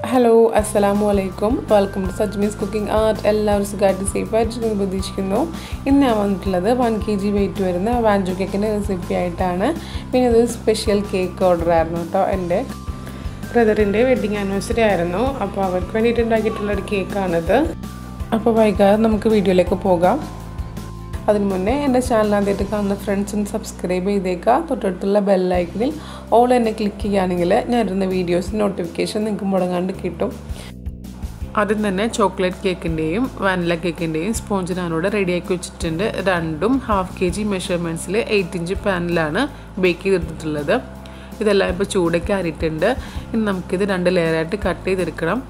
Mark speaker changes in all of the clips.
Speaker 1: hello അസ്സലാമു അലൈക്കും welcome to Sajmi's cooking art എല്ലാവരും സുഖമായിട്ട് സേഫായിട്ട് പ്രതീക്ഷിക്കുന്നു ഇന്ന് ഞാൻ വന്നിട്ടുള്ളത് വൺ കെ ജി വെയിറ്റ് വരുന്ന വാഞ്ചു കേക്കിൻ്റെ റെസിപ്പി ആയിട്ടാണ് പിന്നെ ഇതൊരു സ്പെഷ്യൽ കേക്ക് ഓർഡർ ആയിരുന്നു കേട്ടോ എൻ്റെ ബ്രദറിൻ്റെ വെഡ്ഡിങ് ആനിവേഴ്സറി ആയിരുന്നു അപ്പോൾ അവർക്ക് വേണ്ടിയിട്ട് ഉണ്ടാക്കിയിട്ടുള്ളൊരു കേക്കാണിത് അപ്പോൾ വൈകാതെ നമുക്ക് വീഡിയോയിലേക്ക് പോകാം അതിന് മുന്നേ എൻ്റെ ചാനൽ ആദ്യമായിട്ട് കാണുന്ന ഫ്രണ്ട്സും സബ്സ്ക്രൈബ് ചെയ്തേക്കുക തൊട്ടടുത്തുള്ള ബെല്ലൈക്കനിൽ ഓൾ എന്നെ ക്ലിക്ക് ചെയ്യുകയാണെങ്കിൽ ഞാൻ ഇടുന്ന വീഡിയോസ് നോട്ടിഫിക്കേഷൻ നിങ്ങൾക്ക് മുടങ്ങാണ്ട് കിട്ടും ആദ്യം തന്നെ ചോക്ലേറ്റ് കേക്കിൻ്റെയും വാനില കേക്കിൻ്റെയും സ്പോഞ്ച് ഞാനിവിടെ റെഡിയാക്കി വെച്ചിട്ടുണ്ട് രണ്ടും ഹാഫ് കെ ജി മെഷർമെൻറ്റ്സിൽ എയ്റ്റ് ഇഞ്ച് പാനിലാണ് ബേക്ക് ചെയ്തെടുത്തിട്ടുള്ളത് ഇതെല്ലാം ഇപ്പോൾ ചൂടൊക്കെ ആറിയിട്ടുണ്ട് ഇനി നമുക്കിത് രണ്ട് ലെയറായിട്ട് കട്ട് ചെയ്തെടുക്കണം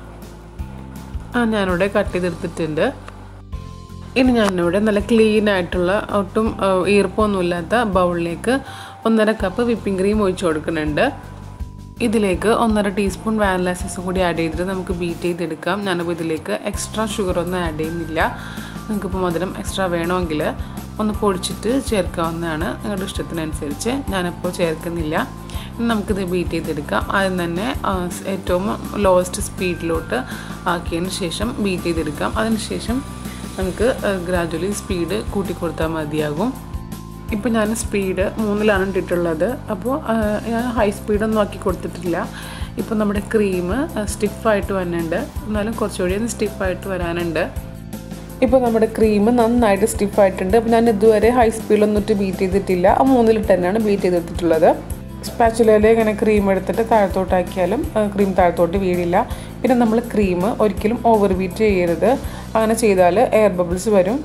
Speaker 1: ആ ഞാനിവിടെ കട്ട് ചെയ്തെടുത്തിട്ടുണ്ട് ഇനി ഞാനിവിടെ നല്ല ക്ലീൻ ആയിട്ടുള്ള ഒട്ടും ഈർപ്പമൊന്നുമില്ലാത്ത ബൗളിലേക്ക് ഒന്നര കപ്പ് വിപ്പിംഗ് ക്രീം ഒഴിച്ചു കൊടുക്കുന്നുണ്ട് ഇതിലേക്ക് ഒന്നര ടീസ്പൂൺ വാനില എസൻസും കൂടി ആഡ് ചെയ്തിട്ട് നമുക്ക് ബീറ്റ് ചെയ്തെടുക്കാം ഞാനിപ്പോൾ ഇതിലേക്ക് എക്സ്ട്രാ ഷുഗർ ഒന്നും ആഡ് ചെയ്യുന്നില്ല നിങ്ങൾക്കിപ്പോൾ മധുരം എക്സ്ട്രാ വേണമെങ്കിൽ ഒന്ന് പൊടിച്ചിട്ട് ചേർക്കാവുന്നതാണ് നിങ്ങളുടെ ഇഷ്ടത്തിനനുസരിച്ച് ഞാനിപ്പോൾ ചേർക്കുന്നില്ല നമുക്കിത് ബീറ്റ് ചെയ്തെടുക്കാം ആദ്യം തന്നെ ഏറ്റവും ലോവസ്റ്റ് സ്പീഡിലോട്ട് ആക്കിയതിന് ശേഷം ബീറ്റ് ചെയ്തെടുക്കാം അതിനുശേഷം നമുക്ക് ഗ്രാജുവലി സ്പീഡ് കൂട്ടി കൊടുത്താൽ മതിയാകും ഇപ്പോൾ ഞാൻ സ്പീഡ് മൂന്നിലാണ് ഇട്ടിട്ടുള്ളത് അപ്പോൾ ഞാൻ ഹൈ സ്പീഡൊന്നും ആക്കി കൊടുത്തിട്ടില്ല ഇപ്പോൾ നമ്മുടെ ക്രീം സ്റ്റിഫായിട്ട് വരുന്നുണ്ട് എന്നാലും കുറച്ചുകൂടി ഒന്ന് സ്റ്റിഫായിട്ട് വരാനുണ്ട് ഇപ്പോൾ നമ്മുടെ ക്രീം നന്നായിട്ട് സ്റ്റിഫായിട്ടുണ്ട് അപ്പോൾ ഞാൻ ഇതുവരെ ഹൈ സ്പീഡിലൊന്നും ഇട്ട് ബീറ്റ് ചെയ്തിട്ടില്ല ആ മൂന്നിലിട്ട് തന്നെയാണ് ബീറ്റ് ചെയ്തെടുത്തിട്ടുള്ളത് സ്പാച്ചുലയിൽ ഇങ്ങനെ ക്രീം എടുത്തിട്ട് താഴത്തോട്ടാക്കിയാലും ക്രീം താഴത്തോട്ട് വീഴില്ല പിന്നെ നമ്മൾ ക്രീം ഒരിക്കലും ഓവർ ബീറ്റ് ചെയ്യരുത് അങ്ങനെ ചെയ്താൽ എയർ ബബിൾസ് വരും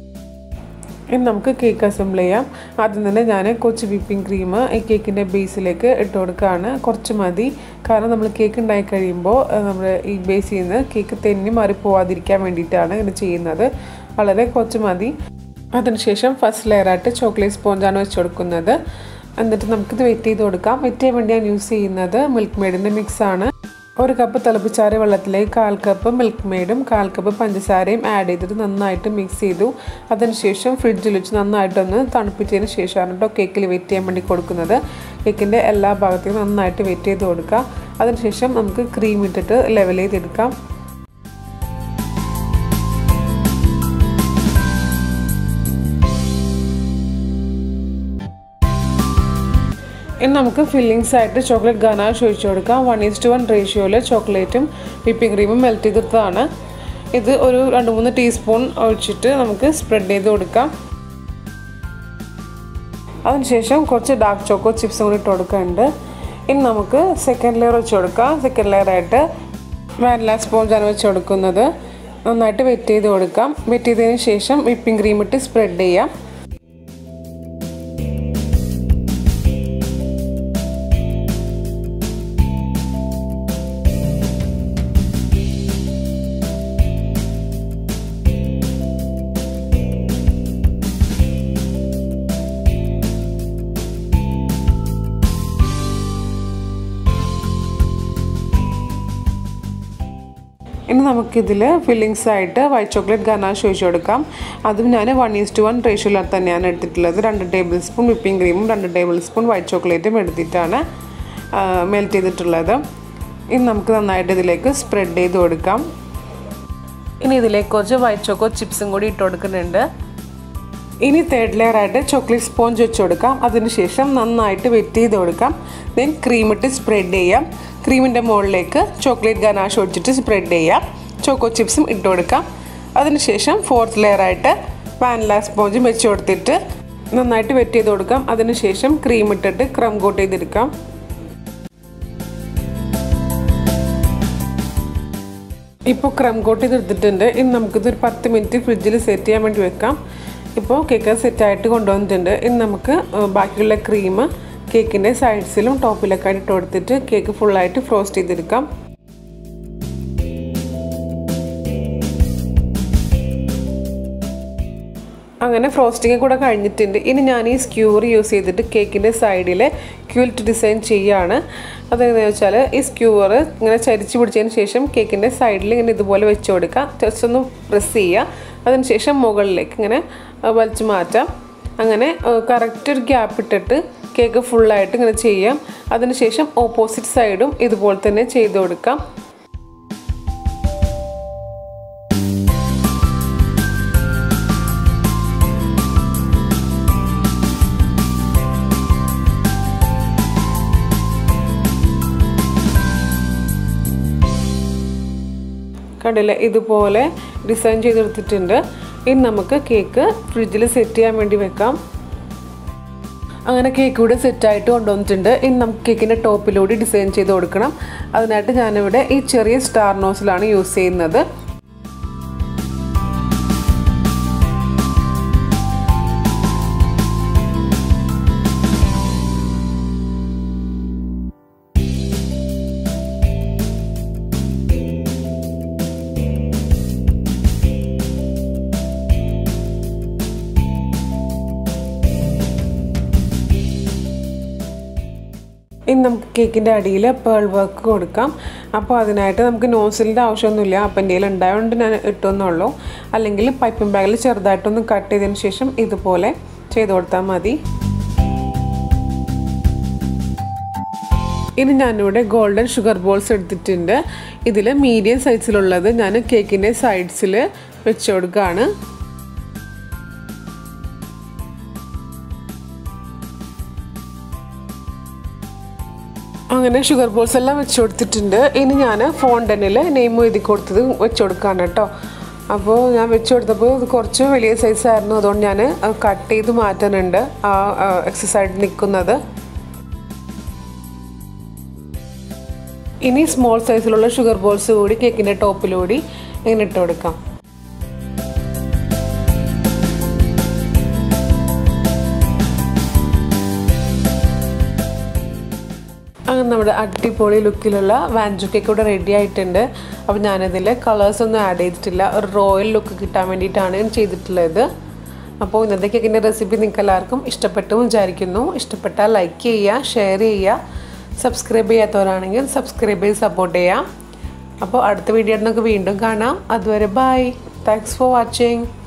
Speaker 1: ഇനി നമുക്ക് കേക്ക് അസംബിൾ ചെയ്യാം ആദ്യം തന്നെ ഞാൻ കുറച്ച് വിപ്പിംഗ് ക്രീം ഈ കേക്കിൻ്റെ ബേസിലേക്ക് ഇട്ട് കൊടുക്കുകയാണ് കുറച്ച് മതി കാരണം നമ്മൾ കേക്ക് ഉണ്ടായി കഴിയുമ്പോൾ നമ്മൾ ഈ ബേസിൽ നിന്ന് കേക്ക് തെന്നി മാറി പോവാതിരിക്കാൻ വേണ്ടിയിട്ടാണ് ഇത് ചെയ്യുന്നത് വളരെ കുറച്ച് മതി അതിനുശേഷം ഫസ്റ്റ് ലെയറായിട്ട് ചോക്ലേറ്റ് സ്പോഞ്ചാണ് വെച്ച് കൊടുക്കുന്നത് എന്നിട്ട് നമുക്കിത് വെറ്റ് ചെയ്ത് കൊടുക്കാം വെറ്റ് ചെയ്യാൻ വേണ്ടി ഞാൻ യൂസ് ചെയ്യുന്നത് മിൽക്ക് മെയ്ഡിൻ്റെ മിക്സാണ് ഒരു കപ്പ് തിളപ്പിച്ചാറിയ വെള്ളത്തിലേക്ക് കാൽ കപ്പ് മിൽക്ക് മെയ്ഡും കാൽ കപ്പ് പഞ്ചസാരയും ആഡ് ചെയ്തിട്ട് നന്നായിട്ട് മിക്സ് ചെയ്തു അതിനുശേഷം ഫ്രിഡ്ജിൽ വെച്ച് നന്നായിട്ടൊന്ന് തണുപ്പിച്ചതിന് ശേഷമാണ് കേട്ടോ കേക്കിൽ വെറ്റ് ചെയ്യാൻ വേണ്ടി കൊടുക്കുന്നത് കേക്കിൻ്റെ എല്ലാ ഭാഗത്തേക്കും നന്നായിട്ട് വെറ്റ് ചെയ്ത് കൊടുക്കുക അതിനുശേഷം നമുക്ക് ക്രീം ഇട്ടിട്ട് ലെവൽ ചെയ്തെടുക്കാം ഇനി നമുക്ക് ഫില്ലിങ്സ് ആയിട്ട് ചോക്ലേറ്റ് ഗനാഷ് ഒഴിച്ചു കൊടുക്കാം വൺ ഈസ് ടു വൺ റേഷ്യോയിൽ ചോക്ലേറ്റും വിപ്പിംഗ് ക്രീമും മെൽറ്റ് ചെയ്തെടുത്തതാണ് ഇത് ഒരു രണ്ട് മൂന്ന് ടീസ്പൂൺ ഒഴിച്ചിട്ട് നമുക്ക് സ്പ്രെഡ് ചെയ്ത് കൊടുക്കാം അതിനുശേഷം കുറച്ച് ഡാർക്ക് ചോക്കോ ചിപ്സും കൂടി ഇട്ട് കൊടുക്കുന്നുണ്ട് ഇനി നമുക്ക് സെക്കൻഡ് ലെയർ വെച്ച് കൊടുക്കാം സെക്കൻഡ് ലെയറായിട്ട് വാനില സ്പോഞ്ചാണ് വെച്ച് കൊടുക്കുന്നത് നന്നായിട്ട് വെറ്റ് ചെയ്ത് കൊടുക്കാം വെറ്റ് ചെയ്തതിന് ശേഷം വിപ്പിംഗ് ക്രീം ഇട്ട് സ്പ്രെഡ് ചെയ്യാം ഇനി നമുക്കിതിൽ ഫില്ലിങ്സ് ആയിട്ട് വൈറ്റ് ചോക്ലേറ്റ് ഗനാഷ് ഒഴിച്ച് കൊടുക്കാം അതും ഞാൻ വൺ ഈസ് ടു വൺ റേഷ്യോയിലാണ് തന്നെയാണ് എടുത്തിട്ടുള്ളത് രണ്ട് ടേബിൾ സ്പൂൺ വിപ്പിംഗ് ക്രീമും രണ്ട് ടേബിൾ സ്പൂൺ വൈറ്റ് ചോക്ലേറ്റും എടുത്തിട്ടാണ് മെൽറ്റ് ചെയ്തിട്ടുള്ളത് ഇനി നമുക്ക് നന്നായിട്ട് ഇതിലേക്ക് സ്പ്രെഡ് ചെയ്ത് കൊടുക്കാം ഇനി ഇതിലേക്ക് കുറച്ച് വൈറ്റ് ചോക്കോ ചിപ്സും കൂടി ഇട്ട് കൊടുക്കുന്നുണ്ട് ഇനി തേർഡ് ലെയർ ആയിട്ട് ചോക്ലേറ്റ് സ്പോഞ്ച് വെച്ച് കൊടുക്കാം അതിനുശേഷം നന്നായിട്ട് വെറ്റ് ചെയ്ത് കൊടുക്കാം ദെൻ ക്രീം ഇട്ട് സ്പ്രെഡ് ചെയ്യാം ക്രീമിൻ്റെ മുകളിലേക്ക് ചോക്ലേറ്റ് ഗനാഷ് ഒഴിച്ചിട്ട് സ്പ്രെഡ് ചെയ്യാം ചോക്കോ ചിപ്സും ഇട്ട് കൊടുക്കാം അതിനുശേഷം ഫോർത്ത് ലെയർ ആയിട്ട് വാനില സ്പോഞ്ചും വെച്ച് കൊടുത്തിട്ട് നന്നായിട്ട് വെറ്റ് ചെയ്ത് കൊടുക്കാം അതിനുശേഷം ക്രീം ഇട്ടിട്ട് ക്രം കോട്ട് ചെയ്തെടുക്കാം ഇപ്പോൾ ക്രം കോട്ട് ചെയ്തെടുത്തിട്ടുണ്ട് ഇനി നമുക്കിത് ഒരു പത്ത് മിനിറ്റ് ഫ്രിഡ്ജിൽ സെറ്റ് ചെയ്യാൻ വേണ്ടി വെക്കാം ഇപ്പോൾ കേക്ക് സെറ്റായിട്ട് കൊണ്ടുവന്നിട്ടുണ്ട് ഇനി നമുക്ക് ബാക്കിയുള്ള ക്രീം കേക്കിൻ്റെ സൈഡ്സിലും ടോപ്പിലൊക്കെ ആയിട്ട് ഇട്ട് കൊടുത്തിട്ട് കേക്ക് ഫുള്ളായിട്ട് ഫ്രോസ്റ്റ് ചെയ്തെടുക്കാം അങ്ങനെ ഫ്രോസ്റ്റിംഗ് കൂടെ കഴിഞ്ഞിട്ടുണ്ട് ഇനി ഞാൻ ഈ സ്ക്യൂർ യൂസ് ചെയ്തിട്ട് കേക്കിൻ്റെ സൈഡിൽ ക്യൂൽറ്റ് ഡിസൈൻ ചെയ്യുകയാണ് അതെങ്ങനെയാണെന്ന് വെച്ചാൽ ഈ സ്ക്യൂർ ഇങ്ങനെ ചരിച്ച് പിടിച്ചതിന് ശേഷം കേക്കിൻ്റെ സൈഡിൽ ഇങ്ങനെ ഇതുപോലെ വെച്ച് കൊടുക്കാം ജസ്റ്റ് ഒന്ന് പ്രസ് ചെയ്യുക അതിനുശേഷം മുകളിലേക്ക് ഇങ്ങനെ വലിച്ചു മാറ്റാം അങ്ങനെ കറക്റ്റ് ഒരു ഗ്യാപ്പ് ഇട്ടിട്ട് കേക്ക് ഫുള്ളായിട്ട് ഇങ്ങനെ ചെയ്യാം അതിനുശേഷം ഓപ്പോസിറ്റ് സൈഡും ഇതുപോലെ തന്നെ ചെയ്ത് കൊടുക്കാം കണ്ടില്ലേ ഇതുപോലെ ഡിസൈൻ ചെയ്തെടുത്തിട്ടുണ്ട് ഇനി നമുക്ക് കേക്ക് ഫ്രിഡ്ജിൽ സെറ്റ് ചെയ്യാൻ വേണ്ടി വെക്കാം അങ്ങനെ കേക്ക് കൂടെ സെറ്റായിട്ട് കൊണ്ടുവന്നിട്ടുണ്ട് ഇനി നമുക്ക് കേക്കിൻ്റെ ടോപ്പിലൂടെ ഡിസൈൻ ചെയ്ത് കൊടുക്കണം അതിനായിട്ട് ഞാനിവിടെ ഈ ചെറിയ സ്റ്റാർ നോസിലാണ് യൂസ് ചെയ്യുന്നത് ഇനി നമുക്ക് കേക്കിൻ്റെ അടിയിൽ പേൾ വർക്ക് കൊടുക്കാം അപ്പോൾ അതിനായിട്ട് നമുക്ക് നോസിലിൻ്റെ ആവശ്യമൊന്നുമില്ല അപ്പം എൻ്റെ കയ്യിൽ ഉണ്ടായതുകൊണ്ട് ഞാൻ ഇട്ടുമെന്നുള്ളൂ അല്ലെങ്കിൽ പൈപ്പിംഗ് ബാഗിൽ ചെറുതായിട്ടൊന്ന് കട്ട് ചെയ്തതിന് ശേഷം ഇതുപോലെ ചെയ്ത് കൊടുത്താൽ മതി ഇനി ഞാനിവിടെ ഗോൾഡൻ ഷുഗർ ബോൾസ് എടുത്തിട്ടുണ്ട് ഇതിൽ മീഡിയം സൈസിലുള്ളത് ഞാൻ കേക്കിൻ്റെ സൈഡ്സിൽ വെച്ച് കൊടുക്കുകയാണ് അങ്ങനെ ഷുഗർ ബോൾസ് എല്ലാം വെച്ച് കൊടുത്തിട്ടുണ്ട് ഇനി ഞാൻ ഫോണ്ടനിൽ നെയിം എഴുതി കൊടുത്തത് വെച്ച് കൊടുക്കുകയാണ് കേട്ടോ അപ്പോൾ ഞാൻ വെച്ച് കൊടുത്തപ്പോൾ ഇത് കുറച്ച് വലിയ സൈസായിരുന്നു അതുകൊണ്ട് ഞാൻ കട്ട് ചെയ്ത് മാറ്റാനുണ്ട് ആ എക്സസൈഡ് നിൽക്കുന്നത് ഇനി സ്മോൾ സൈസിലുള്ള ഷുഗർ ബോൾസ് കൂടി കേക്കിൻ്റെ ടോപ്പിലൂടി ഇങ്ങനെ ഇട്ട് കൊടുക്കാം അങ്ങനെ നമ്മുടെ അടിപൊളി ലുക്കിലുള്ള വാൻജു കേക്ക് ഇവിടെ റെഡി ആയിട്ടുണ്ട് അപ്പോൾ ഞാനിതിൽ കളേഴ്സ് ഒന്നും ആഡ് ചെയ്തിട്ടില്ല ഒരു റോയൽ ലുക്ക് കിട്ടാൻ വേണ്ടിയിട്ടാണ് ഞാൻ ചെയ്തിട്ടുള്ളത് അപ്പോൾ ഇന്നത്തെ കേക്കിൻ്റെ റെസിപ്പി നിങ്ങൾക്ക് എല്ലാവർക്കും ഇഷ്ടപ്പെട്ടു വിചാരിക്കുന്നു ഇഷ്ടപ്പെട്ടാൽ ലൈക്ക് ചെയ്യുക ഷെയർ ചെയ്യുക സബ്സ്ക്രൈബ് ചെയ്യാത്തവരാണെങ്കിൽ സബ്സ്ക്രൈബ് ചെയ്ത് സപ്പോർട്ട് ചെയ്യാം അപ്പോൾ അടുത്ത വീഡിയോ നമുക്ക് വീണ്ടും കാണാം അതുവരെ ബൈ താങ്ക്സ് ഫോർ വാച്ചിങ്